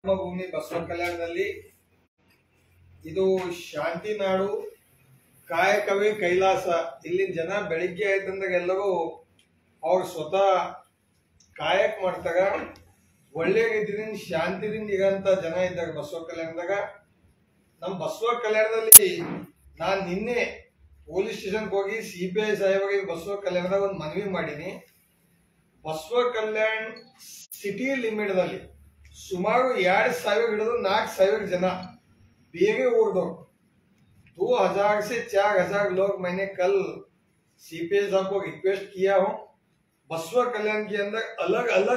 ಭೂಮಿ ಬಸವ ಕಲ್ಯಾಣದಲ್ಲಿ ಇದು ಶಾಂತಿ ನಾಡು ಕಾಯಕವೇ ಕೈಲಾಸ ಇಲ್ಲಿನ ಜನ ಬೆಳಿಗ್ಗೆ ಆಯ್ತಂದಾಗ ಎಲ್ಲರೂ ಅವ್ರು ಸ್ವತಃ ಕಾಯಕ ಮಾಡ್ತಾಗ ಒಳ್ಳೆ ರೀತಿಯಿಂದ ಶಾಂತಿದಿಂದ ಇರೋಂಥ ಜನ ಇದ್ದಾರೆ ಬಸವ ಕಲ್ಯಾಣದಾಗ ನಮ್ಮ ಬಸವ ಕಲ್ಯಾಣದಲ್ಲಿ ನಾನು ನಿನ್ನೆ ಪೊಲೀಸ್ ಸ್ಟೇಷನ್ಗೆ ಹೋಗಿ ಸಿ ಬಿ ಐ ಸಾಹೇಬರಿಗೆ ಬಸವ ಕಲ್ಯಾಣದಾಗ ಒಂದು ಮನವಿ ಮಾಡೀನಿ ಬಸವ ಕಲ್ಯಾಣ್ ಸಿಟಿ ಲಿಮಿಟ್ದಲ್ಲಿ ಸುಮಾರು ಎರಡು ಸಾವಿರ ಹಿಡಿದು ನಾಲ್ಕು ಸಾವಿರ ಜನ ಬೇರೆ ಊರ್ದವ್ರು दो हजार से चार हजार लोग मैंने कल सीपीएस साहब को रिक्वेस्ट किया हूँ बसवा कल्याण के अंदर अलग अलग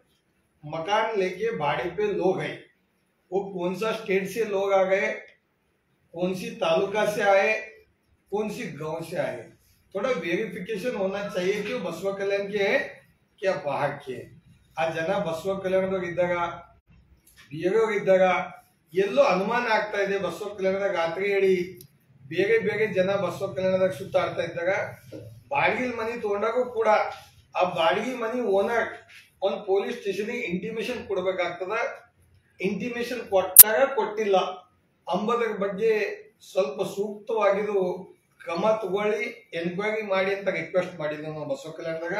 मकान लेके भाड़े पे लोग हैं वो कौन सा स्टेट से लोग आ गए कौन सी तालुका से आए कौन सी गांव से आए थोड़ा वेरिफिकेशन होना चाहिए कि वो बसवा कल्याण के है क्या बाहर के है ಆ ಜನ ಬಸವ ಕಲ್ಯಾಣದಾಗ ಇದ್ದಾಗ ಬೇರೆಯವ್ರು ಇದ್ದಾಗ ಎಲ್ಲೋ ಅನುಮಾನ ಆಗ್ತಾ ಇದೆ ಬಸವ ಕಲ್ಯಾಣದಾಗ ರಾತ್ರಿ ಹೇಳಿ ಬೇರೆ ಬೇರೆ ಜನ ಬಸವ ಕಲ್ಯಾಣದಾಗ ಸುತ್ತಾಡ್ತಾ ಇದ್ದಾಗ ಬಾಡಿಗೆ ಮನಿ ತಗೊಂಡಾಗೂ ಕೂಡ ಆ ಬಾಡಿಗೆ ಮನಿ ಓನರ್ ಒಂದ್ ಪೊಲೀಸ್ ಸ್ಟೇಷನ್ಗೆ ಇಂಟಿಮೇಶನ್ ಕೊಡ್ಬೇಕಾಗ್ತದ ಇಂಟಿಮೇಶನ್ ಕೊಟ್ಟಾಗ ಕೊಟ್ಟಿಲ್ಲ ಅಂಬದ್ರ ಬಗ್ಗೆ ಸ್ವಲ್ಪ ಸೂಕ್ತವಾಗಿದು ಕ್ರಮ ತಗೊಳ್ಳಿ ಎನ್ಕ್ವೈರಿ ಮಾಡಿ ಅಂತ ರಿಕ್ವೆಸ್ಟ್ ಮಾಡಿದ್ವಿ ನಾವು ಬಸವ ಕಲ್ಯಾಣದಾಗ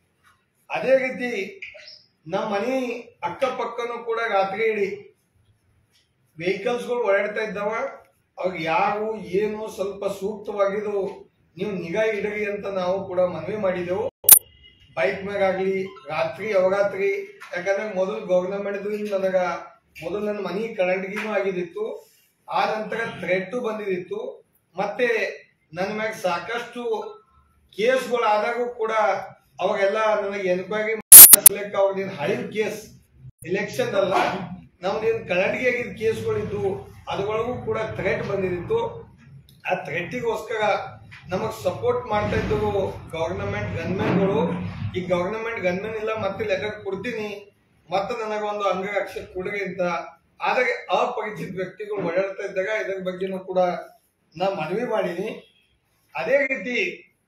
ಅದೇ ರೀತಿ ನಮ್ಮ ಮನೆ ಅಕ್ಕಪಕ್ಕನೂ ಕೂಡ ರಾತ್ರಿ ಇಡೀ ವೆಹಿಕಲ್ಸ್ಗಳು ಓಡಾಡ್ತಾ ಇದ್ದಾವ ಅವ್ರಿಗೆ ಯಾರು ಏನು ಸ್ವಲ್ಪ ಸೂಕ್ತವಾಗಿದು ನೀವು ನಿಗಾ ಇಡ್ರಿ ಅಂತ ನಾವು ಕೂಡ ಮನವಿ ಮಾಡಿದೆವು ಬೈಕ್ ಮ್ಯಾಗಾಗ್ಲಿ ರಾತ್ರಿ ಅವರಾತ್ರಿ ಯಾಕಂದ್ರೆ ಮೊದಲು ಗೌರ್ನಮೆಂಟ್ ನನಗ ಮೊದಲು ನನ್ನ ಮನಿ ಕರೆಂಟ್ಗಿನೂ ಆಗಿದಿತ್ತು ಆ ನಂತರ ಥ್ರೆಟ್ಟು ಬಂದಿದಿತ್ತು ಮತ್ತೆ ನನ್ನ ಮ್ಯಾಗ ಸಾಕಷ್ಟು ಕೇಸ್ಗಳು ಆದಾಗೂ ಕೂಡ ಅವಾಗೆಲ್ಲ ನನಗೆ ಎನ್ಕ್ವೈರಿ ಮಾಡ್ಲಿಕ್ಕೆ ಅವ್ರದ್ದೇನು ಹಳಿದ ಕೇಸ್ ಎಲೆಕ್ಷನ್ ಅಲ್ಲ ನಮ್ದೇನು ಕನ್ನಡಿಗೆ ಆಗಿದ್ದ ಕೇಸ್ಗಳಿದ್ದು ಅದುಗಳಿಗೂ ಕೂಡ ಥ್ರೆಟ್ ಬಂದಿತ್ತು ಆ ಥ್ರೆಟ್ಟಿಗೋಸ್ಕರ ನಮಗ್ ಸಪೋರ್ಟ್ ಮಾಡ್ತಾ ಇದ್ದು ಗವರ್ನಮೆಂಟ್ ಗನ್ಮೆನ್ಗಳು ಈ ಗವರ್ನಮೆಂಟ್ ಗನ್ಮೆನ್ ಇಲ್ಲ ಮತ್ತೆ ಲೆಕ್ಕ ಕೊಡ್ತೀನಿ ಮತ್ತೆ ನನಗೆ ಒಂದು ಅಂಗರಕ್ಷಕ ಕೊಡ್ರಿ ಅಂತ ಆದರೆ ಅಪರಿಚಿತ ವ್ಯಕ್ತಿಗಳು ಓಡಾಡ್ತಾ ಇದ್ದಾಗ ಇದರ ಬಗ್ಗೆನೂ ಕೂಡ ನಾ ಮನವಿ ಮಾಡೀನಿ ಅದೇ ರೀತಿ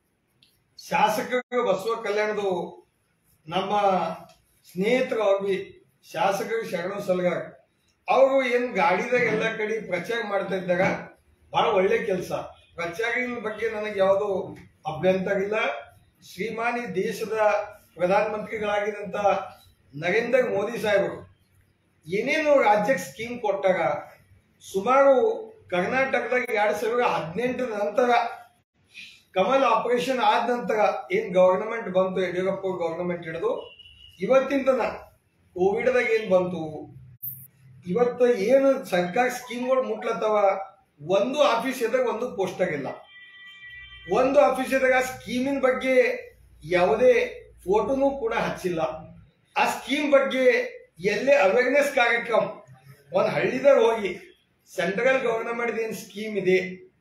ಶಾಸಕರು ಬಸವ ಕಲ್ಯಾಣದು ನಮ್ಮ ಸ್ನೇಹಿತರು ಅವ್ರಿಗೆ ಶಾಸಕರು ಶರಣ ಸಲ್ಗಾರ್ ಅವರು ಏನ್ ಗಾಡಿದಾಗ ಎಲ್ಲ ಕಡೆ ಪ್ರಚಾರ ಮಾಡ್ತಾ ಇದ್ದಾಗ ಬಹಳ ಒಳ್ಳೆ ಕೆಲಸ ಪ್ರಚಾರದ ಬಗ್ಗೆ ನನಗೆ ಯಾವುದು ಅಭ್ಯಂತರ ಇಲ್ಲ ಶ್ರೀಮಾನಿ ದೇಶದ ಪ್ರಧಾನಮಂತ್ರಿಗಳಾಗಿದ್ದಂತ ನರೇಂದ್ರ ಮೋದಿ ಸಾಹೇಬರು ಏನೇನು ರಾಜ್ಯಕ್ಕೆ ಸ್ಕೀಮ್ ಕೊಟ್ಟಾಗ ಸುಮಾರು ಕರ್ನಾಟಕದಾಗ ಎರಡ್ ಸಾವಿರದ ಹದಿನೆಂಟರ ನಂತರ ಕಮಲ್ ಆಪರೇಷನ್ ಆದ ನಂತರ ಏನ್ ಗವರ್ನಮೆಂಟ್ ಬಂತು ಯಡಿಯೂರಪ್ಪ ಗವರ್ನಮೆಂಟ್ ಹಿಡಿದು ಇವತ್ತಿನ ತನ ಕೋವಿಡ್ದಾಗ ಏನ್ ಬಂತು ಇವತ್ತು ಏನು ಸರ್ಕಾರ ಸ್ಕೀಮ್ಗಳು ಮುಟ್ಲತ್ತವ ಒಂದು ಆಫೀಸ್ ಇದ್ದಾಗ ಒಂದು ಪೋಸ್ಟ್ ಆಗಿಲ್ಲ ಒಂದು ಆಫೀಸ್ ಇದ್ದಾಗ ಆ ಸ್ಕೀಮಿನ ಬಗ್ಗೆ ಯಾವುದೇ ಫೋಟೋನು ಕೂಡ ಹಚ್ಚಿಲ್ಲ ಆ ಸ್ಕೀಮ್ ಬಗ್ಗೆ ಎಲ್ಲೇ ಅವೇರ್ನೆಸ್ ಕಾರ್ಯಕ್ರಮ ಒಂದು ಹಳ್ಳಿದಾಗ ಹೋಗಿ ಸೆಂಟ್ರಲ್ ಗವರ್ನಮೆಂಟ್ ಏನ್ ಸ್ಕೀಮ್ ಇದೆ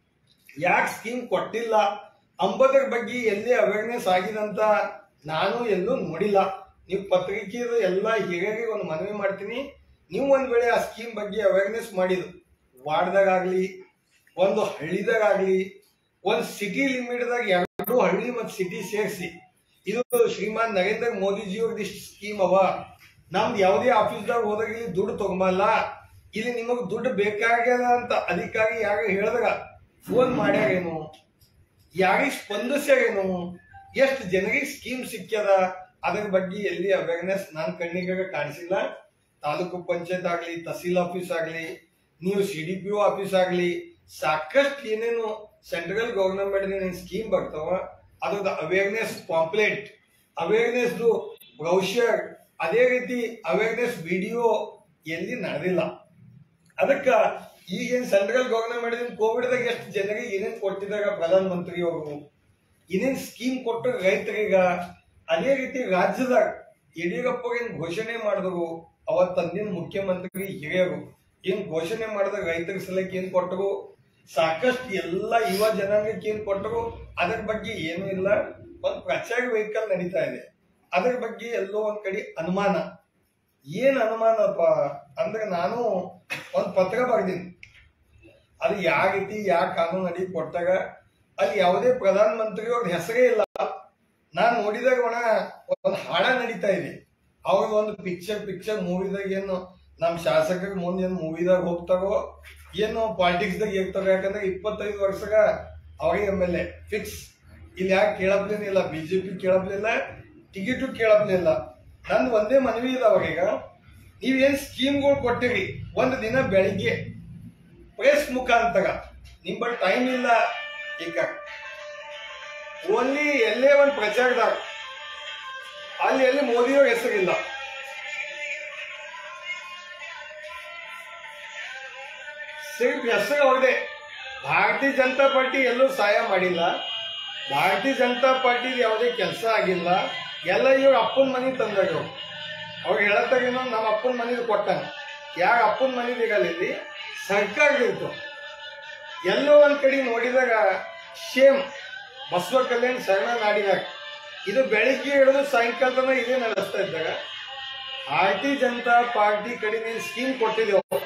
ಯಾಕೆ ಸ್ಕೀಮ್ ಕೊಟ್ಟಿಲ್ಲ ಅಂಬದ್ರ ಬಗ್ಗೆ ಎಲ್ಲಿ ಅವೇರ್ನೆಸ್ ಆಗಿದಂತ ನಾನು ಎಲ್ಲೂ ನೋಡಿಲ್ಲ ನೀವು ಪತ್ರಿಕೆದು ಎಲ್ಲ ಹಿರಿಯರಿಗೆ ಒಂದು ಮನವಿ ಮಾಡ್ತೀನಿ ನೀವು ಒಂದ್ ವೇಳೆ ಆ ಸ್ಕೀಮ್ ಬಗ್ಗೆ ಅವೇರ್ನೆಸ್ ಮಾಡಿದ್ರು ವಾರ್ಡ್ದಾಗಲಿ ಒಂದು ಹಳ್ಳಿದಾಗಲಿ ಒಂದು ಸಿಟಿ ಲಿಮಿಟ್ದಾಗ ಎರಡು ಹಳ್ಳಿ ಮತ್ತು ಸಿಟಿ ಸೇರಿಸಿ ಇದು ಶ್ರೀಮಾನ್ ನರೇಂದ್ರ ಮೋದಿಜಿ ಅವ್ರದ್ದು ಇಷ್ಟು ಸ್ಕೀಮ್ ಅವ ನಮ್ದು ಯಾವುದೇ ಆಫೀಸ್ದಾಗ ಹೋದಾಗ ಇಲ್ಲಿ ದುಡ್ಡು ತಗೊಂಬಲ್ಲ ಇಲ್ಲಿ ನಿಮಗೆ ದುಡ್ಡು ಬೇಕಾಗ್ಯದ ಅಂತ ಅಧಿಕಾರಿ ಯಾರು ಹೇಳಿದಾಗ ಫೋನ್ ಮಾಡ್ಯಾರೇನು ಯಾರಿಗೆ ಸ್ಪಂದಿಸ್ಯಾರೇನು ಎಷ್ಟು ಜನರಿಗೆ ಸ್ಕೀಮ್ ಸಿಕ್ಕ್ಯದ ಅದ್ರ ಬಗ್ಗೆ ಎಲ್ಲಿ ಅವೇರ್ನೆಸ್ ನನ್ನ ಕಣ್ಣಿಗೆ ಕಾಣಿಸಿಲ್ಲ ತಾಲೂಕು ಪಂಚಾಯತ್ ಆಗ್ಲಿ ತಹಸೀಲ್ ಆಫೀಸ್ ಆಗ್ಲಿ ನೀವು ಸಿ ಡಿ ಪಿ ಆಫೀಸ್ ಆಗ್ಲಿ ಸಾಕಷ್ಟು ಏನೇನು ಸೆಂಟ್ರಲ್ ಗವರ್ನಮೆಂಟ್ ಸ್ಕೀಮ್ ಬರ್ತಾವ ಅದ್ರದ್ದು ಅವೇರ್ನೆಸ್ ಪಾಂಪ್ಲೆಟ್ ಅವೇರ್ನೆಸ್ ಬ್ರೌಷರ್ ಅದೇ ರೀತಿ ಅವೇರ್ನೆಸ್ ವಿಡಿಯೋ ಎಲ್ಲಿ ನಡೆದಿಲ್ಲ ಅದಕ್ಕ ಈಗೇನ್ ಸೆಂಟ್ರಲ್ ಗವರ್ನಮೆಂಟ್ ಕೋವಿಡ್ದಾಗ ಎಷ್ಟು ಜನರಿಗೆ ಏನೇನ್ ಕೊಟ್ಟಿದಾಗ ಪ್ರಧಾನ ಮಂತ್ರಿ ಅವರು ಏನೇನ್ ಸ್ಕೀಮ್ ಕೊಟ್ಟು ರೈತರಿಗ ಅದೇ ರೀತಿ ರಾಜ್ಯದಾಗ ಯಡಿಯೂರಪ್ಪ ಏನ್ ಘೋಷಣೆ ಮಾಡಿದ್ರು ಅವತ್ತ ಅಂದಿನ ಮುಖ್ಯಮಂತ್ರಿ ಹಿರಿಯರು ಏನ್ ಘೋಷಣೆ ಮಾಡಿದಾಗ ರೈತರ ಸಲಕ್ಕೆ ಏನ್ ಕೊಟ್ಟರು ಸಾಕಷ್ಟು ಎಲ್ಲ ಯುವ ಜನಾಂಗಕ್ಕೆ ಏನ್ ಕೊಟ್ಟರು ಅದರ ಬಗ್ಗೆ ಏನೂ ಇಲ್ಲ ಒಂದು ಪ್ರಚಾರ ವೆಹಿಕಲ್ ನಡೀತಾ ಇದೆ ಅದರ ಬಗ್ಗೆ ಎಲ್ಲೋ ಒಂದ್ ಕಡೆ ಅನುಮಾನ ಏನ್ ಅನುಮಾನಪ್ಪ ಅಂದ್ರೆ ನಾನು ಒಂದ್ ಪತ್ರ ಬರ್ದೀನಿ ಅದು ಯಾವ ರೀತಿ ಯಾವ ಕಾನೂನು ಅಡಿ ಕೊಟ್ಟಾಗ ಅಲ್ಲಿ ಯಾವುದೇ ಪ್ರಧಾನ ಮಂತ್ರಿ ಅವ್ರ ಹೆಸರೇ ಇಲ್ಲ ನಾನ್ ನೋಡಿದಾಗ ಒಣ ಒಂದು ಹಾಡ ನಡೀತಾ ಇದೆ ಅವ್ರದ್ದು ಒಂದು ಪಿಕ್ಚರ್ ಪಿಕ್ಚರ್ ಮೂವಿದಾಗ ಏನು ನಮ್ಮ ಶಾಸಕರಿಗೆ ಮುಂದೆ ಏನು ಮೂವಿದಾಗ ಹೋಗ್ತಾರೋ ಏನು ಪಾಲಿಟಿಕ್ಸ್ದಾಗ ಇರ್ತಾರೋ ಯಾಕಂದ್ರೆ ಇಪ್ಪತ್ತೈದು ವರ್ಷಗ ಅವ್ರಿಗೆ ಎಮ್ ಎಲ್ ಎ ಫಿಕ್ಸ್ ಇಲ್ಲಿ ಯಾಕೆ ಕೇಳಪ್ಲೇನಿಲ್ಲ ಬಿ ಜೆ ಪಿ ಕೇಳಪ್ಲಿಲ್ಲ ಟಿಕೆಟು ಕೇಳಪ್ಲಿಲ್ಲ ನಂದು ಒಂದೇ ಮನವಿ ಇದೆ ಅವಾಗೀಗ ನೀವೇನು ಸ್ಕೀಮ್ಗಳು ಕೊಟ್ಟಿರಿ ಒಂದು ದಿನ ಬೆಳಿಗ್ಗೆ ಪ್ರೆಸ್ ಮುಖಾಂತರ ನಿಮ್ಮ ಬಳಿ ಟೈಮ್ ಇಲ್ಲ ಈಗ ಓನ್ಲಿ ಎಲ್ಲೇ ಒಂದು ಪ್ರಚಾರದಾಗ ಅಲ್ಲಿ ಎಲ್ಲಿ ಮೋದಿಯವ್ರ ಹೆಸರಿಲ್ಲ ಸಿರ್ಫ್ ಹೆಸರು ಅವ್ರದೇ ಭಾರತೀಯ ಜನತಾ ಪಾರ್ಟಿ ಎಲ್ಲೂ ಸಹಾಯ ಮಾಡಿಲ್ಲ ಭಾರತೀಯ ಜನತಾ ಪಾರ್ಟಿ ಯಾವುದೇ ಕೆಲಸ ಆಗಿಲ್ಲ ಎಲ್ಲ ಇವ್ರ ಅಪ್ಪನ ಮನೆ ತಂದಾಗ ಇವ್ರು ಅವ್ರು ಹೇಳತ್ತಾಗೇನೋ ನಮ್ಮ ಅಪ್ಪನ ಮನೆದು ಕೊಟ್ಟಾನ ಯಾರ ಅಪ್ಪನ ಮನೆದು ಈಗಲ್ಲ ಇಲ್ಲಿ ಸರ್ಕಾರದಿತ್ತು ಎಲ್ಲೋ ಒಂದ್ ಕಡೆ ನೋಡಿದಾಗ ಶೇಮ್ ಬಸವ ಕಲ್ಯಾಣ ಶರಣ ನಾಡಿನಾಗ ಇದು ಬೆಳಿಗ್ಗೆ ಹಿಡಿದು ಸಾಯಂಕಾಲ ತನಕ ಇದೇ ನಡೆಸ್ತಾ ಇದ್ದಾಗ ಭಾರತೀಯ ಜನತಾ ಪಾರ್ಟಿ ಕಡೆ ನೀನು ಸ್ಕೀಮ್ ಕೊಟ್ಟಿದ್ದೇವೆ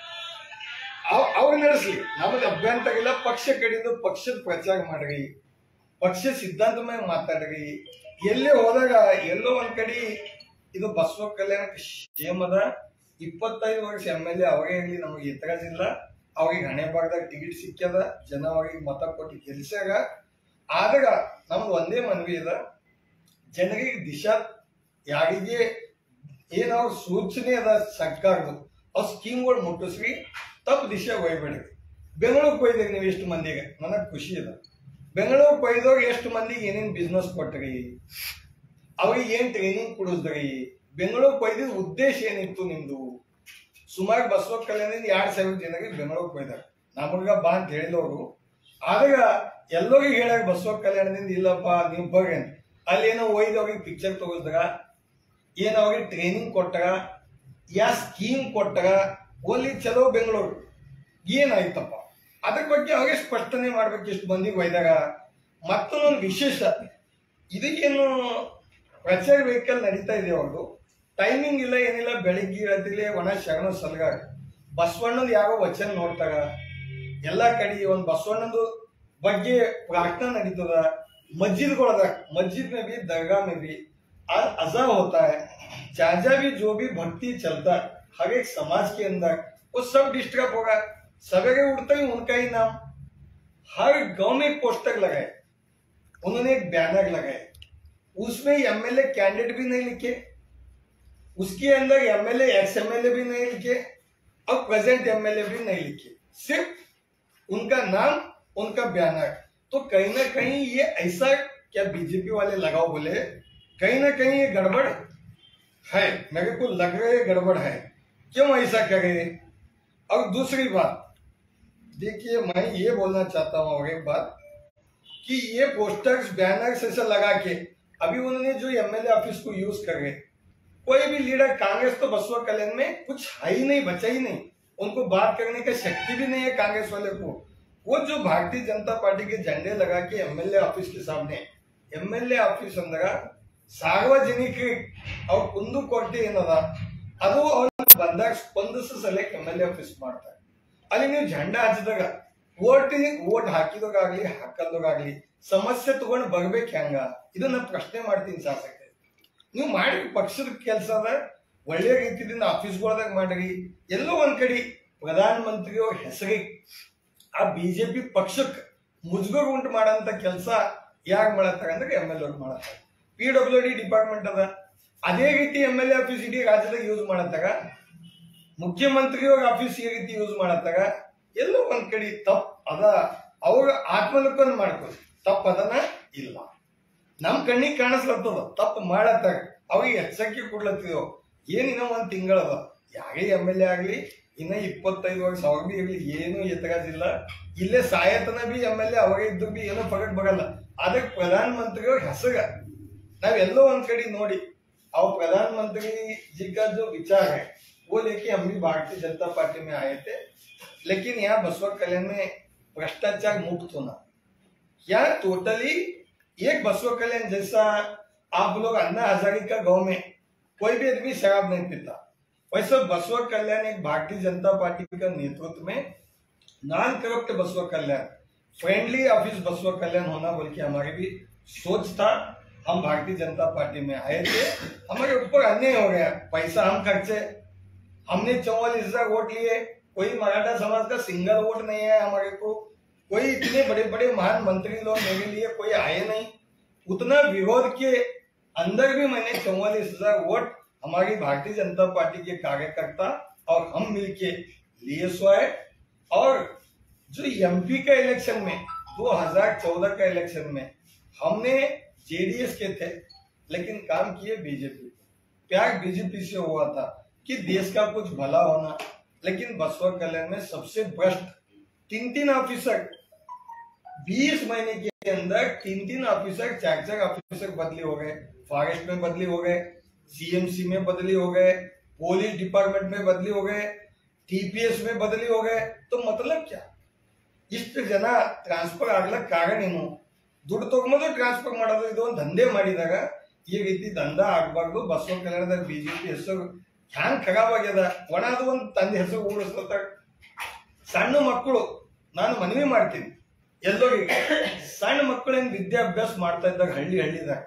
ಅವ್- ಅವ್ರು ನಡೆಸ್ಲಿ ನಮಗೆ ಅಭ್ಯಂತರ ಇಲ್ಲ ಪಕ್ಷ ಕಡೆಯಿಂದ ಪಕ್ಷದ ಪ್ರಚಾರ ಮಾಡ್ರಿ ಪಕ್ಷ ಸಿದ್ಧಾಂತ ಮೇಲೆ ಮಾತಾಡ್ರಿ ಎಲ್ಲೇ ಹೋದಾಗ ಎಲ್ಲೋ ಒಂದ್ ಕಡೆ ಇದು ಬಸವ ಕಲ್ಯಾಣಕ್ಕೆ ಶೇಮ್ ಅದ ಇಪ್ಪತ್ತೈದು ವರ್ಷ ಎಮ್ ಎಲ್ ಎ ಅವರೇ ಇರಲಿ ನಮಗೆ ಇತರಾಜ್ ಇಲ್ಲ ಅವ್ರಿಗೆ ಹಣೆ ಭಾಗದಾಗ ಟಿಕೆಟ್ ಸಿಕ್ಕ್ಯದ ಜನ ಅವ್ರಿಗೆ ಮತ ಕೊಟ್ಟು ಗೆಲ್ಸ್ಯಾಗ ಆದಾಗ ನಮ್ದು ಒಂದೇ ಮನವಿ ಅದ ಜನರಿಗೆ ದಿಶಾ ಯಾರಿಗೆ ಏನ್ ಅವ್ರ ಸೂಚನೆ ಅದ ಸರ್ಕಾರದ್ದು ಅವ್ರ ಸ್ಕೀಮ್ಗಳು ಮುಟ್ಟಿಸ್ರಿ ತಪ್ಪು ದಿಶೆ ಒಯ್ಬೇಡಿ ಬೆಂಗಳೂರಿಗೆ ಕೊಯ್ದಾಗ ನೀವು ಎಷ್ಟು ಮಂದಿಗೆ ನನಗೆ ಖುಷಿ ಅದ ಬೆಂಗಳೂರು ಕೊಯ್ದಾಗ ಎಷ್ಟು ಮಂದಿಗೆ ಏನೇನು ಬಿಸ್ನೆಸ್ ಕೊಟ್ರಿ ಅವ್ರಿಗೆ ಏನ್ ಟ್ರೈನಿಂಗ್ ಕೊಡಿಸ್ದ್ರಿ ಬೆಂಗಳೂರು ಕೊಯ್ದಿದ್ ಉದ್ದೇಶ ಏನಿತ್ತು ನಿಮ್ದು ಸುಮಾರು ಬಸವ ಕಲ್ಯಾಣದಿಂದ ಎರಡ್ ಸಾವಿರ ಜನರಿಗೆ ಬೆಂಗಳೂರು ಕೊಯ್ದಾರ ನಮಗ ಬಾ ಅಂತ ಹೇಳಿದವರು ಆದಾಗ ಎಲ್ಲರಿಗೂ ಹೇಳಾಗ ಬಸವ ಕಲ್ಯಾಣದಿಂದ ಇಲ್ಲಪ್ಪ ನೀವು ಬರ್ರಿ ಅಂತ ಅಲ್ಲಿ ಏನೋ ಒಯ್ದು ಅವ್ರಿಗೆ ಪಿಕ್ಚರ್ ತಗೋಸ್ದಾಗ ಏನೋ ಅವ್ರಿಗೆ ಟ್ರೈನಿಂಗ್ ಕೊಟ್ಟಾಗ ಯಾ ಸ್ಕೀಮ್ ಕೊಟ್ಟಾಗ ಓನ್ಲಿ ಚಲೋ ಬೆಂಗಳೂರು ಏನಾಯ್ತಪ್ಪ ಅದ್ರ ಬಗ್ಗೆ ಅವ್ರಿಗೆ ಸ್ಪಷ್ಟನೆ ಮಾಡ್ಬೇಕು ಇಷ್ಟು ಮಂದಿಗೆ ಒಯ್ದಾಗ ಮತ್ತೊಂದೊಂದು ವಿಶೇಷ ಇದಕ್ಕೇನು ಪ್ರಚಾರ ವೆಹಿಕಲ್ ನಡೀತಾ ಇದೆ ಅವ್ರದ್ದು ಟೈಮಿಂಗ್ ಇಲ್ಲ ಏನಿಲ್ಲ ಬೆಳಿಗ್ಗೆ ಇರೋದಿಲ್ಲ ಒಣ ಶರಣ ಸಲಗ ಬಸವಣ್ಣಂದು ಯಾವ ವಚನ ನೋಡ್ತಾಗ ಎಲ್ಲ ಕಡೆ ಒಂದು ಬಸವಣ್ಣಂದು ಬಗ್ಗೆ ಪ್ರಾರ್ಥನಾ ನಡೀತದ मस्जिद मस्जिद में भी दरगाह में भी आज अजा होता है जहाँ जहाँ भी जो भी भक्ति चलता है हर एक समाज के अंदर वो सब डिस्टर्ब होगा सवेरे उठते ही उनका ही नाम हर गांव में एक पोस्टर लगाए उन्होंने एक बैनर लगाए उसमें एमएलए कैंडिडेट भी नहीं लिखे उसके अंदर एमएलए एक्स एमएलए भी नहीं लिखे और प्रेजेंट एमएलए भी नहीं लिखे सिर्फ उनका नाम उनका बैनर तो कहीं ना कहीं ये ऐसा क्या बीजेपी वाले लगाओ बोले कहीं ना कहीं ये गड़बड़ है मेरे को लग रहा है गड़बड़ है क्यों ऐसा करे और दूसरी बात देखिए मैं ये बोलना चाहता हूँ और एक बात कि ये पोस्टर्स बैनर्स ऐसा लगा के अभी उन्होंने जो एमएलए ऑफिस को यूज कर गए कोई भी लीडर कांग्रेस तो बसवा कल्याण में कुछ है ही नहीं बचा ही नहीं उनको बात करने की शक्ति भी नहीं है कांग्रेस वाले को वो जो भारतीय जनता पार्टी के झंडे लगा के एमएलए ऑफिस के सामने ಎಮ್ಎಲ್ಎ ಆಫೀಸ್ ಅಂದಾಗ ಸಾರ್ವಜನಿಕರಿಗೆ ಅವ್ರ ಕುಂದು ಕೊರತೆ ಏನದ ಅದು ಅವ್ರ ಬಂದಾಗ ಸ್ಪಂದಿಸ ಸಲಕ್ಕೆ ಎಮ್ ಎಲ್ ಎ ಆಫೀಸ್ ಮಾಡ್ತಾರೆ ಅಲ್ಲಿ ನೀವು ಜೆಂಡಾ ಹಚ್ಚಿದಾಗ ಓಟ್ ಓಟ್ ಹಾಕಿದಾಗಲಿ ಹಾಕಲ್ದಾಗಲಿ ಸಮಸ್ಯೆ ತಗೊಂಡು ಬರ್ಬೇಕು ಹೆಂಗ ಇದನ್ನ ಪ್ರಶ್ನೆ ಮಾಡ್ತೀನಿ ಶಾಸಕ ನೀವು ಮಾಡಿ ಪಕ್ಷದ ಕೆಲಸ ಅದ ಒಳ್ಳೆ ರೀತಿಯಿಂದ ಆಫೀಸ್ಗಳದಾಗ ಮಾಡ್ರಿ ಎಲ್ಲೋ ಒಂದ್ ಕಡೆ ಪ್ರಧಾನ ಮಂತ್ರಿ ಅವ್ರ ಹೆಸರಿಗೆ ಆ ಬಿಜೆಪಿ ಪಕ್ಷಕ್ಕೆ ಮುಜುಗರ ಉಂಟು ಮಾಡಂತ ಕೆಲಸ ಯಾಕೆ ಮಾಡತ್ತಾರೆ ಅಂದ್ರೆ ಎಮ್ ಎಲ್ ಅವ್ರು ಮಾಡತ್ತಾರೆ ಪಿ ಡಬ್ಲ್ಯೂ ಡಿ ಡಿಪಾರ್ಟ್ಮೆಂಟ್ ಅದ ಅದೇ ರೀತಿ ಎಮ್ ಎಲ್ ಎ ಆಫೀಸ್ ಇಡೀ ರಾಜ್ಯದಾಗ ಯೂಸ್ ಮಾಡತ್ತಾಗ ಮುಖ್ಯಮಂತ್ರಿಯವ್ರ ಆಫೀಸ್ ಈ ರೀತಿ ಯೂಸ್ ಮಾಡತ್ತಾಗ ಎಲ್ಲೋ ಒಂದ್ ಕಡೆ ತಪ್ಪು ಅದ ಅವ್ರ ಆತ್ಮಲೋಕನ ಮಾಡ್ಕೋದು ತಪ್ಪು ಅದನ್ನ ಇಲ್ಲ ನಮ್ ಕಣ್ಣಿಗೆ ಕಾಣಿಸ್ಲತ್ತದ ತಪ್ಪು ಮಾಡತ್ತಾಗ ಅವ್ರಿಗೆ ಎಚ್ಚರಿಕೆ ಕೊಡ್ಲತ್ತಿದೋ ಏನ್ ಇನ್ನೂ ಒಂದ್ ತಿಂಗಳದ ಯಾರೇ ಎಮ್ ಎಲ್ ಎ ಆಗ್ಲಿ ಇನ್ನ ಇಪ್ಪತ್ತೈದು ವರ್ಷ ಅವ್ರ ಬಿ ಇರ್ಲಿ ಏನು ಎತ್ತಗಾದಿಲ್ಲ ಇಲ್ಲೇ ಸಾಯತನ ಬಿ ಎಮ್ ಎಲ್ ಎ ಅವಾಗ ಇದ್ದು ಬಿ ಏನೋ ಫರಕ್ ಬರಲ್ಲ ಅದಕ್ಕೆ ಪ್ರಧಾನ ಮಂತ್ರಿಯವ್ರ ಹೆಸರ ನಾವೆಲ್ಲೋ ಒಂದ್ ಕಡೆ ನೋಡಿ और प्रधानमंत्री जी का जो विचार है वो लेके हम भी भारतीय जनता पार्टी में आए थे लेकिन यहाँ बसवा कल्याण में भ्रष्टाचार मुक्त होना यहाँ टोटली एक बसवा कल्याण जैसा आप लोग अन्ना हजारी का गांव में कोई भी आदमी शराब नहीं पीता वैसे बसवा कल्याण एक भारतीय जनता पार्टी का नेतृत्व में नॉन करप्ट बसवा कल्याण फ्रेंडली ऑफिस बसवा कल्याण होना बोल के हमारी भी सोच था हम भारतीय जनता पार्टी में आए थे हमारे ऊपर अन्याय हो गया पैसा हम खर्चे हमने चौवालीस हजार वोट लिए कोई मराठा समाज का सिंगल वोट नहीं है हमारे को कोई इतने बड़े बड़े महान मंत्री लोग मेरे लिए कोई आए नहीं उतना विरोध के अंदर भी मैंने चौवालीस हजार वोट हमारी भारतीय जनता पार्टी के कार्यकर्ता और हम मिलके लिए सो है और जो एमपी का इलेक्शन में 2014 का इलेक्शन में हमने जेडीएस के थे लेकिन काम किए बीजेपी प्यार बीजेपी से हुआ था कि देश का कुछ भला होना लेकिन बसवा कल्याण में सबसे भ्रष्ट तीन तीन ऑफिसर 20 महीने के अंदर तीन तीन ऑफिसर चार चार ऑफिसर बदली हो गए फॉरेस्ट में बदली हो गए सीएमसी में बदली हो गए पुलिस डिपार्टमेंट में बदली हो गए ಟಿಪಿಎಸ್ में बदली हो गए तो मतलब क्या ಇಷ್ಟು ಜನ ಟ್ರಾನ್ಸ್ಫರ್ ಆಗ್ಲಕ್ ಕಾರಣ ಏನು ದುಡ್ಡು ತಗೊಂಬಂದು ಟ್ರಾನ್ಸ್ಫರ್ ಮಾಡೋದು ಇದು ಒಂದು ದಂಧೆ ಮಾಡಿದಾಗ ಈ ರೀತಿ ದಂಧ ಆಗ್ಬಾರ್ದು ಬಸವ ಕಲ್ಯಾಣದಾಗ ಬಿಜೆಪಿ ಹೆಸರು ಹ್ಯಾಂಗ್ ಖರಾಬ್ ಆಗ್ಯದ ಒಣದು ಒಂದು ತಂದೆ ಹೆಸರು ಉಳಿಸ್ಲತ್ತ ಸಣ್ಣ ಮಕ್ಕಳು ನಾನು ಮನವಿ ಮಾಡ್ತೀನಿ ಎಲ್ಲರಿಗೆ ಸಣ್ಣ ಮಕ್ಕಳೇನ್ ವಿದ್ಯಾಭ್ಯಾಸ ಮಾಡ್ತಾ ಇದ್ದಾಗ ಹಳ್ಳಿ ಹಳ್ಳಿದಾಗ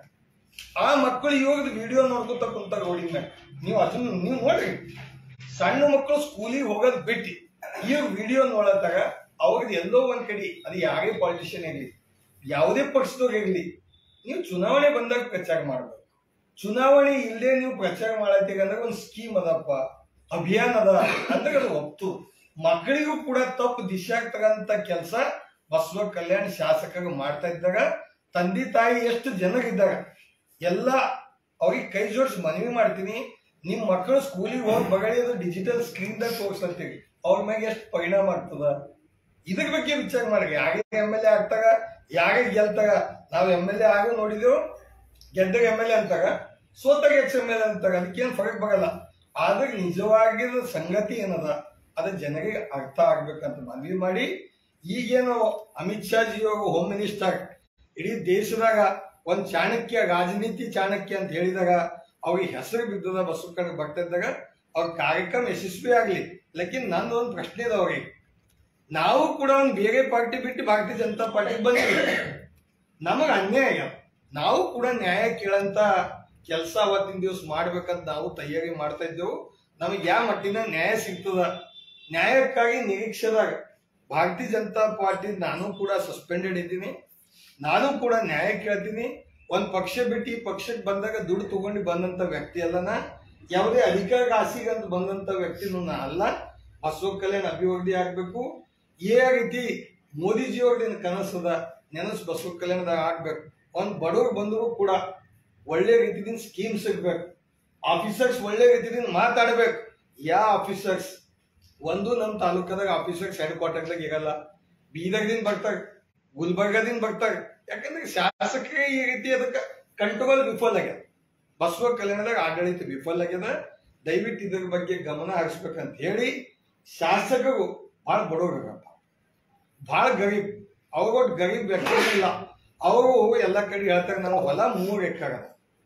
ಆ ಮಕ್ಕಳು ಇವಾಗ ವಿಡಿಯೋ ನೋಡ್ಕೊತ ಕುಂತಾಗ ರೋಡಿನ ಮ್ಯಾಗ ನೀವು ಅದನ್ನ ನೀವು ನೋಡ್ರಿ ಸಣ್ಣ ಮಕ್ಕಳು ಸ್ಕೂಲಿಗೆ ಹೋಗೋದ್ ಬಿಟ್ಟು ಈಗ ವಿಡಿಯೋ ನೋಡತ್ತಾಗ ಅವ್ರಿಗೆ ಎಲ್ಲೋ ಒಂದ್ ಕಡೆ ಅದು ಯಾರೇ ಪಾಲಿಟಿಷಿಯನ್ ಇರಲಿ ಯಾವುದೇ ಪಕ್ಷದವ್ರು ಇರಲಿ ನೀವು ಚುನಾವಣೆ ಬಂದಾಗ ಪ್ರಚಾರ ಮಾಡ್ಬೇಕು ಚುನಾವಣೆ ಇಲ್ಲದೆ ನೀವು ಪ್ರಚಾರ ಮಾಡತ್ತೀಗ ಅಂದ್ರೆ ಒಂದು ಸ್ಕೀಮ್ ಅದಪ್ಪ ಅಭಿಯಾನ ಅದ ಅಂದ್ರೆ ಅದು ಒಪ್ತು ಮಕ್ಕಳಿಗೂ ಕೂಡ ತಪ್ಪು ದಿಶೆ ಆಗ್ತಕ್ಕಂತ ಕೆಲಸ ಬಸವ ಕಲ್ಯಾಣ ಶಾಸಕರು ಮಾಡ್ತಾ ಇದ್ದಾಗ ತಂದೆ ತಾಯಿ ಎಷ್ಟು ಜನರಿದ್ದಾಗ ಎಲ್ಲ ಅವ್ರಿಗೆ ಕೈ ಜೋಡಿಸಿ ಮನವಿ ಮಾಡ್ತೀನಿ ನಿಮ್ ಮಕ್ಕಳು ಸ್ಕೂಲಿಗೆ ಹೋಗಿ ಬಗಳಿ ಅದು ಡಿಜಿಟಲ್ ಸ್ಕ್ರೀನ್ ದಾಗ ತೋರಿಸ್ಲತ್ತೀವಿ ಅವ್ರ ಮ್ಯಾಗ ಎಷ್ಟು ಪರಿಣಾಮ ಆಗ್ತದ ಇದ್ರ ಬಗ್ಗೆ ವಿಚಾರ ಮಾಡಿ ಯಾರಿಗೆ ಎಮ್ ಎಲ್ ಎ ಆಗ್ತಾಗ ಯಾರಿಗೆ ಗೆಲ್ತಾಗ ನಾವು ಎಮ್ ಎಲ್ ಎ ಆಗು ನೋಡಿದೆವು ಗೆದ್ದಾಗ ಎಮ್ ಎಲ್ ಎ ಅಂತಾಗ ಸೋತಾಗ ಎಕ್ಸ್ ಎಮ್ ಎಲ್ ಎ ಅಂತಾಗ ಅದಕ್ಕೇನು ಫರಕ್ ಬರಲ್ಲ ಆದ್ರೆ ನಿಜವಾಗಿರೋ ಸಂಗತಿ ಏನದ ಅದ ಜನರಿಗೆ ಅರ್ಥ ಆಗ್ಬೇಕಂತ ಮನವಿ ಮಾಡಿ ಈಗೇನು ಅಮಿತ್ ಶಾ ಜಿ ಅವರು ಹೋಮ್ ಮಿನಿಸ್ಟರ್ ಇಡೀ ದೇಶದಾಗ ಒಂದ್ ಚಾಣಕ್ಯ ರಾಜನೀತಿ ಚಾಣಕ್ಯ ಅಂತ ಹೇಳಿದಾಗ ಅವ್ರಿಗೆ ಹೆಸರು ಬಿದ್ದದ ಬಸವ ಕಡೆ ಬರ್ತಾ ಇದ್ದಾಗ ಅವ್ರ ಕಾರ್ಯಕ್ರಮ ಯಶಸ್ವಿ ಆಗ್ಲಿ ಲಕಿನ್ ನಂದು ಒಂದು ಪ್ರಶ್ನೆ ಇದೆ ಅವ್ರಿಗೆ ನಾವು ಕೂಡ ಒಂದು ಬೇರೆ ಪಾರ್ಟಿ ಬಿಟ್ಟು ಭಾರತೀಯ ಜನತಾ ಪಾರ್ಟಿಗೆ ಬಂದಿದ್ದೀವಿ ನಮಗ ಅನ್ಯಾಯ ಆಗ್ಯಾವ ನಾವು ಕೂಡ ನ್ಯಾಯ ಕೇಳಂತ ಕೆಲಸ ಅವತ್ತಿನ ದಿವಸ ಮಾಡ್ಬೇಕಂತ ನಾವು ತಯಾರಿ ಮಾಡ್ತಾ ಇದ್ದೆವು ನಮಗೆ ಯಾವ ಮಟ್ಟಿನ ನ್ಯಾಯ ಸಿಗ್ತದ ನ್ಯಾಯಕ್ಕಾಗಿ ನಿರೀಕ್ಷೆದಾಗ ಭಾರತೀಯ ಜನತಾ ಪಾರ್ಟಿ ನಾನು ಕೂಡ ಸಸ್ಪೆಂಡೆಡ್ ಇದ್ದೀನಿ ನಾನು ಕೂಡ ನ್ಯಾಯ ಕೇಳ್ತೀನಿ ಒಂದ್ ಪಕ್ಷ ಬಿಟ್ಟು ಈ ಪಕ್ಷಕ್ಕೆ ಬಂದಾಗ ದುಡ್ಡು ತಗೊಂಡು ಬಂದಂತ ವ್ಯಕ್ತಿ ಅಲ್ಲನ ಯಾವುದೇ ಅಧಿಕಾರ ಆಸೆಗಂತ ಬಂದಂತ ವ್ಯಕ್ತಿನೂ ನಾ ಅಲ್ಲ ಬಸವ ಕಲ್ಯಾಣ ಅಭಿವೃದ್ಧಿ ಆಗ್ಬೇಕು ಏ ರೀತಿ ಮೋದಿಜಿ ಅವ್ರದ್ದೇನು ಕನಸದ ನೆನಸು ಬಸವ ಕಲ್ಯಾಣದಾಗ ಆಗ್ಬೇಕು ಒಂದ್ ಬಡವ್ರು ಬಂದ್ರು ಕೂಡ ಒಳ್ಳೆ ರೀತಿದಿಂದ ಸ್ಕೀಮ್ ಸಿಗ್ಬೇಕು ಆಫೀಸರ್ಸ್ ಒಳ್ಳೆ ರೀತಿದಿಂದ ಮಾತಾಡ್ಬೇಕು ಯಾ ಆಫೀಸರ್ಸ್ ಒಂದು ನಮ್ಮ ತಾಲೂಕದಾಗ ಆಫೀಸರ್ಸ್ ಹೆಡ್ ಕ್ವಾರ್ಟರ್ದಾಗ ಇರಲ್ಲ ಬೀದರ್ದಿಂದ ಬರ್ತಾರೆ ಗುಲ್ಬರ್ಗದಿಂದ ಬರ್ತಾರೆ ಯಾಕಂದ್ರೆ ಶಾಸಕರಿಗೆ ಈ ರೀತಿ ಅದಕ್ಕೆ ಕಂಟ್ರೋಲ್ ವಿಫಲ ಆಗ್ಯದ ಬಸವ ಕಲ್ಯಾಣದಾಗ ಆಡಳಿತ ವಿಫಲ ಆಗ್ಯದ ದಯವಿಟ್ಟು ಇದ್ರ ಬಗ್ಗೆ ಗಮನ ಹರಿಸ್ಬೇಕಂತ ಹೇಳಿ ಶಾಸಕರು ಬಹಳ ಬಡವರಪ್ಪ ಬಹಳ ಗರೀಬ್ ಅವ್ರೊಟ್ಟು ಗರೀಬ್ ವ್ಯಕ್ತಿ ಇಲ್ಲ ಅವರು ಎಲ್ಲ ಕಡೆ ಹೇಳ್ತಾರೆ ನಮ್ಮ ಹೊಲ ಮೂರು ಎಕರೆ ಅದ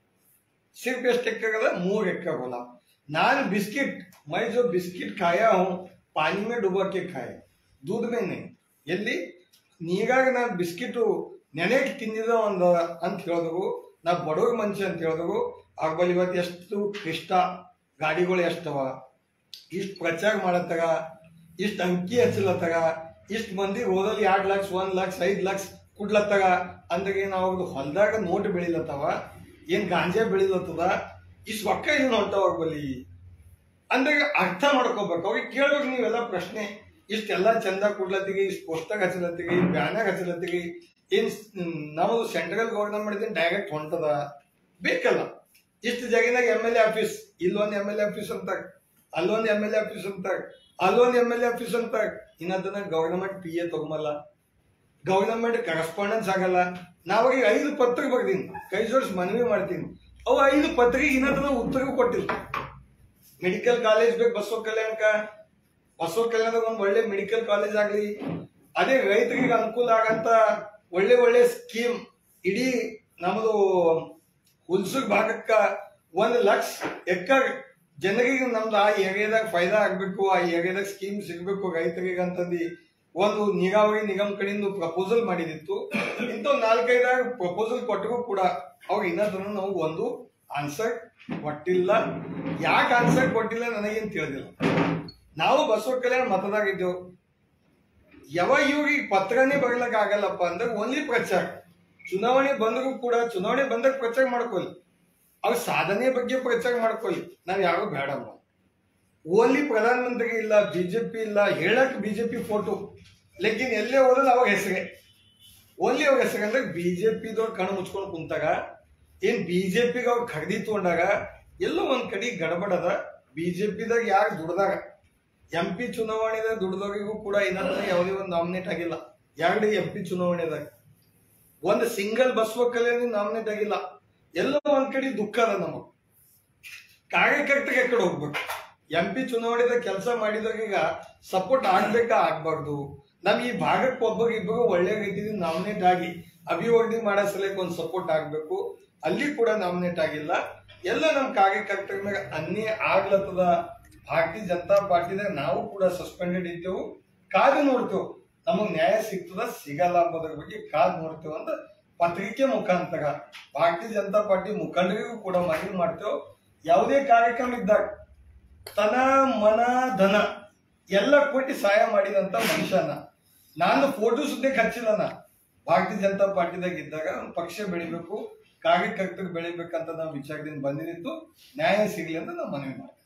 सिर्फ ಎಷ್ಟು ಎಕರೆ ಅದ ಮೂರು ಎಕರೆ ಹೊಲ ನಾನು ಬಿಸ್ಕಿಟ್ मैं जो बिस्किट खाया हूँ पानी में डुबा के खाए दूध में नहीं ಎಲ್ಲಿ ನೀರಾಗ ನಾನು ಬಿಸ್ಕಿಟು ನೆನೆಗೆ ತಿಂದಿದ ಒಂದು ಅಂತ ಹೇಳಿದ್ರು ನಾ ಬಡವ್ರ ಮನುಷ್ಯ ಅಂತ ಹೇಳಿದ್ರು ಅವ್ರ ಬಳಿ ಇವತ್ತು ಎಷ್ಟು ಇಷ್ಟ ಗಾಡಿಗಳು ಎಷ್ಟವ ಇಷ್ಟು ಪ್ರಚಾರ ಮಾಡತ್ತಾಗ ಇಷ್ಟು ಅಂಕಿ ಹಚ್ಚಲತ್ತಾಗ ಇಷ್ಟು ಮಂದಿ ಓದಲ್ಲಿ ಎರಡು ಲಕ್ಷ ಒಂದ್ ಲಕ್ಷ ಐದ್ ಲಕ್ಷ ಕೊಡ್ಲತ್ತಾಗ ಅಂದ್ರೆ ಏನ್ ಅವ್ರದ್ದು ಹೊಲದಾಗ ನೋಟ್ ಬೆಳಿಲತ್ತವ ಏನ್ ಗಾಂಜಾ ಬೆಳಿಲತ್ತದ ಇಷ್ಟು ರೊಕ್ಕ ಏನು ಹೊಂಟವ ಅವ್ರ ಬಳಿ ಅಂದ್ರೆ ಅರ್ಥ ಮಾಡ್ಕೋಬೇಕು ಅವ್ರಿಗೆ ಕೇಳ್ಬೇಕು ನೀವೆಲ್ಲ ಪ್ರಶ್ನೆ ಇಷ್ಟೆಲ್ಲ ಚಂದ ಕೊಡ್ಲತ್ತಿಗೆ ಇಷ್ಟು ಪುಸ್ತಕ ಹಚ್ಚಲತ್ತಿಗೆ ಇಷ್ಟು ಬ್ಯಾನರ್ ಹಚ್ಚಲತ್ತಿಗೆ ಏನ್ ಸ್- ನಮ್ಮದು ಸೆಂಟ್ರಲ್ ಗೌರ್ಮೆಂಟ್ ಡೈರೆಕ್ಟ್ ಹೊಂಟದ ಬೇಕಲ್ಲ ಇಷ್ಟು ಜಾಗಿನಾಗ ಎಮ್ ಎಲ್ ಎ ಆಫೀಸ್ ಇಲ್ಲೊಂದು ಎಮ್ ಎಲ್ ಎ ಆಫೀಸ್ ಅಂತ ಅಲ್ಲೊಂದು ಎಮ್ ಎಲ್ ಎ ಆಫೀಸ್ ಅಂತ ಅಲ್ಲೊಂದು ಎಮ್ ಎಲ್ ಎ ಆಫೀಸ್ ಅಂತ ಇನ್ನದನ್ನ ಗವರ್ನಮೆಂಟ್ ಪಿ ಎ ತಗೊಂಬಲ್ಲ ಗವರ್ನಮೆಂಟ್ ಕರೆಸ್ಪಾಂಡೆನ್ಸ್ ಆಗಲ್ಲ ನಾವಾಗ ಐದು ಪತ್ರ ಬರ್ತೀನಿ ಕೈ ಜೋಡಿಸಿ ಮನವಿ ಮಾಡ್ತೀನಿ ಅವು ಐದು ಪತ್ರಿಕೆ ಇನ್ನದನ್ನ ಉತ್ತರ ಕೊಟ್ಟಿಲ್ಲ ಮೆಡಿಕಲ್ ಕಾಲೇಜ್ ಬೇಕು ಬಸವ ಕಲ್ಯಾಣಕ ಬಸವ ಕಲ್ಯಾಣದಾಗ ಒಂದು ಒಳ್ಳೆ ಮೆಡಿಕಲ್ ಕಾಲೇಜ್ ಆಗ್ಲಿ ಅದೇ ರೈತರಿಗೆ ಅನುಕೂಲ ಆಗಂತ ಒಳ್ಳೆ ಒಳ್ಳೆ ಸ್ಕೀಮ್ ಇಡೀ ನಮ್ಮದು ಹುಲ್ಸುಗ್ ಭಾಗಕ್ಕ ಒಂದು ಲಕ್ಷ ಎಕರ್ ಜನರಿಗೆ ನಮ್ದು ಆ ಏರಿಯಾದಾಗ ಫೈದಾ ಆಗ್ಬೇಕು ಆ ಏರಿಯಾದಾಗ ಸ್ಕೀಮ್ ಸಿಗ್ಬೇಕು ರೈತರಿಗೆ ಅಂತಂದು ಒಂದು ನೀರಾವರಿ ನಿಗಮ ಕಡೆಯಿಂದ ಪ್ರಪೋಸಲ್ ಮಾಡಿದಿತ್ತು ಇಂಥ ನಾಲ್ಕೈದಾಗ ಪ್ರಪೋಸಲ್ ಕೊಟ್ಟರು ಕೂಡ ಅವ್ರು ಇನ್ನದನ್ನು ನಾವು ಒಂದು ಆನ್ಸರ್ ಕೊಟ್ಟಿಲ್ಲ ಯಾಕೆ ಆನ್ಸರ್ ಕೊಟ್ಟಿಲ್ಲ ನನಗೇನು ತಿಳಿದಿಲ್ಲ ನಾವು ಬಸವ ಕಲ್ಯಾಣ ಮತದಾಗಿದ್ದೆವು ಯಾವ ಇವ್ರಿಗೆ ಪತ್ರನೇ ಬರಲಕ್ ಆಗಲ್ಲಪ್ಪ ಅಂದ್ರೆ ಓನ್ಲಿ ಪ್ರಚಾರ ಚುನಾವಣೆ ಬಂದರೂ ಕೂಡ ಚುನಾವಣೆ ಬಂದಾಗ ಪ್ರಚಾರ ಮಾಡ್ಕೊಳ್ಳಿ ಅವ್ರ ಸಾಧನೆ ಬಗ್ಗೆ ಪ್ರಚಾರ ಮಾಡ್ಕೊಳ್ಳಿ ನಾವ್ ಯಾರು ಬೇಡಮ್ಮ ಓನ್ಲಿ ಪ್ರಧಾನಮಂತ್ರಿ ಇಲ್ಲ ಬಿಜೆಪಿ ಇಲ್ಲ ಹೇಳಕ್ ಬಿಜೆಪಿ ಫೋಟೋ ಲೇಕಿನ್ ಎಲ್ಲೇ ಹೋದ್ರೆ ಅವಾಗ ಹೆಸರೇ ಓನ್ಲಿ ಅವ್ರ ಹೆಸರು ಅಂದ್ರೆ ಬಿಜೆಪಿದವ್ರು ಕಣ್ಣು ಮುಚ್ಕೊಂಡು ಕುಂತಾಗ ಏನ್ ಬಿಜೆಪಿಗೆ ಅವ್ರು ಖರೀದಿ ತಗೊಂಡಾಗ ಎಲ್ಲೋ ಒಂದ್ ಕಡೆ ಗಡಬಡದ ಬಿಜೆಪಿದಾಗ ಯಾರು ದುಡ್ದಾಗ ಎಂ ಪಿ ಚುನಾವಣೆದಾಗ ದುಡ್ದವ್ರಿಗೂ ಕೂಡ ಇನ್ನೊಂದು ಯಾವುದೇ ಒಂದು ನಾಮಿನೇಟ್ ಆಗಿಲ್ಲ ಎರಡು ಎಂ ಪಿ ಚುನಾವಣೆದಾಗ ಒಂದು ಸಿಂಗಲ್ ಬಸವ ಕಲ್ಯಾಣಿ ನಾಮಿನೇಟ್ ಆಗಿಲ್ಲ ಎಲ್ಲೋ ಒಂದ್ ಕಡೆ ದುಃಖ ಅದ ನಮಗ್ ಕಾರ್ಯಕರ್ತರಿಗೆ ಆ ಕಡೆ ಹೋಗ್ಬೇಕು ಎಂ ಪಿ ಚುನಾವಣೆದಾಗ ಕೆಲಸ ಮಾಡಿದವ್ರೀಗ ಸಪೋರ್ಟ್ ಆಗ್ಬೇಕಾ ಆಗ್ಬಾರ್ದು ನಮ್ ಈ ಭಾಗಕ್ಕೆ ಒಬ್ಬರಿಗೆ ಇಬ್ಬರು ಒಳ್ಳೆ ರೀತಿಯಿಂದ ನಾಮಿನೇಟ್ ಆಗಿ ಅಭಿವೃದ್ಧಿ ಮಾಡೋ ಸಲಕ್ಕೆ ಒಂದು ಸಪೋರ್ಟ್ ಆಗ್ಬೇಕು ಅಲ್ಲಿ ಕೂಡ ನಾಮಿನೇಟ್ ಆಗಿಲ್ಲ ಎಲ್ಲ ನಮ್ಮ ಕಾರ್ಯಕರ್ತರ ಮೇಲೆ ಅನ್ಯಾಯ ಆಗ್ಲತ್ತದ ಭಾರತೀಯ ಜನತಾ ಪಾರ್ಟಿದಾಗ ನಾವು ಕೂಡ ಸಸ್ಪೆಂಡೆಡ್ ಇದ್ದೆವು ಕಾದು ನೋಡ್ತೇವೆ ನಮಗ್ ನ್ಯಾಯ ಸಿಗ್ತದ ಸಿಗಲ್ಲ ಅನ್ನೋದ್ರ ಬಗ್ಗೆ ಕಾದು ನೋಡ್ತೇವೆ ಅಂತ ಪತ್ರಿಕೆ ಮುಖಾಂತರ ಭಾರತೀಯ ಜನತಾ ಪಾರ್ಟಿ ಮುಖಂಡರಿಗೂ ಕೂಡ ಮನವಿ ಮಾಡ್ತೇವೆ ಯಾವುದೇ ಕಾರ್ಯಕ್ರಮ ಇದ್ದಾಗ ತನ ಮನ ಧನ ಎಲ್ಲ ಕೊಟ್ಟು ಸಹಾಯ ಮಾಡಿದಂತ ಮನುಷ್ಯನ ನಾನು ಫೋಟೋ ಸುದ್ದಿಗೆ ಹಚ್ಚಿಲ್ಲ ನಾ ಭಾರತೀಯ ಜನತಾ ಪಾರ್ಟಿದಾಗ ಇದ್ದಾಗ ಒಂದು ಪಕ್ಷ ಬೆಳಿಬೇಕು ಕಾರ್ಯಕರ್ತರು ಬೆಳಿಬೇಕಂತ ನಾವು ವಿಚಾರದಿಂದ ಬಂದಿದ್ದು ನ್ಯಾಯ ಸಿಗ್ಲಿ ಅಂತ ನಾವು ಮನವಿ ಮಾಡ್ತೇವೆ